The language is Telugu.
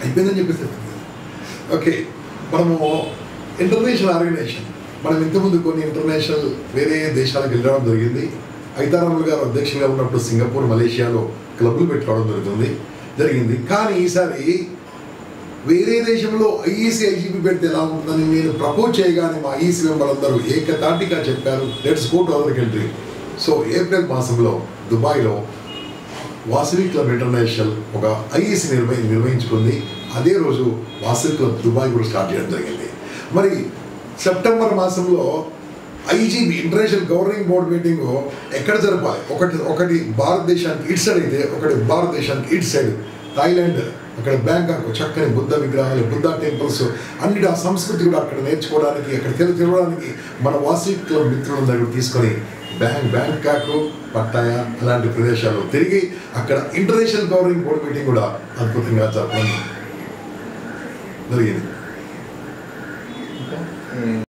అయిపోయిందని చెప్పేసి ఓకే మనము ఇంటర్నేషనల్ ఆర్గనైజేషన్ మనం ఇంతకుముందు కొన్ని ఇంటర్నేషనల్ వేరే దేశాలకు వెళ్ళడం జరిగింది ఐతారాములు గారు అధ్యక్షులుగా ఉన్నప్పుడు సింగపూర్ మలేషియాలో క్లబ్లు పెట్టుకోవడం జరుగుతుంది జరిగింది కానీ ఈసారి వేరే దేశంలో ఐఈసీ ఐజీపీ పెడితే ఎలా ఉంటుందని నేను ప్రపోజ్ చేయగానే మా ఐఈసీ మెంబర్ అందరూ ఏకతాటిగా చెప్పారు let's go to other country so April మాసంలో దుబాయ్లో వాసవి క్లబ్ ఇంటర్నేషనల్ ఒక ఐఈసీ నిర్వహి నిర్వహించుకుంది అదే రోజు వాసవి క్లబ్ దుబాయ్ కూడా స్టార్ట్ చేయడం జరిగింది మరి సెప్టెంబర్ మాసంలో IGB international governing board meeting ఎక్కడ జరపాలి ఒకటి ఒకటి భారతదేశానికి ఇటు సైడ్ అయితే ఒకటి భారతదేశానికి ఇటు సైడ్ థాయిలాండ్ అక్కడ బ్యాంకాక్ చక్కని బుద్ధ విగ్రహాలు బుద్ధ టెంపుల్స్ అన్నిటి ఆ సంస్కృతి కూడా అక్కడ నేర్చుకోవడానికి అక్కడ తెలు తిరగడానికి మన వాసవి క్లబ్ మిత్రుల దగ్గర తీసుకొని బ్యాంక్ బ్యాంకాక్ పట్టాయ అలాంటి ప్రదేశాలు తిరిగి అక్కడ ఇంటర్నేషనల్ గవర్నింగ్ బోర్డ్ మీటింగ్ కూడా అద్భుతంగా జరపడం జరిగింది ఇంకా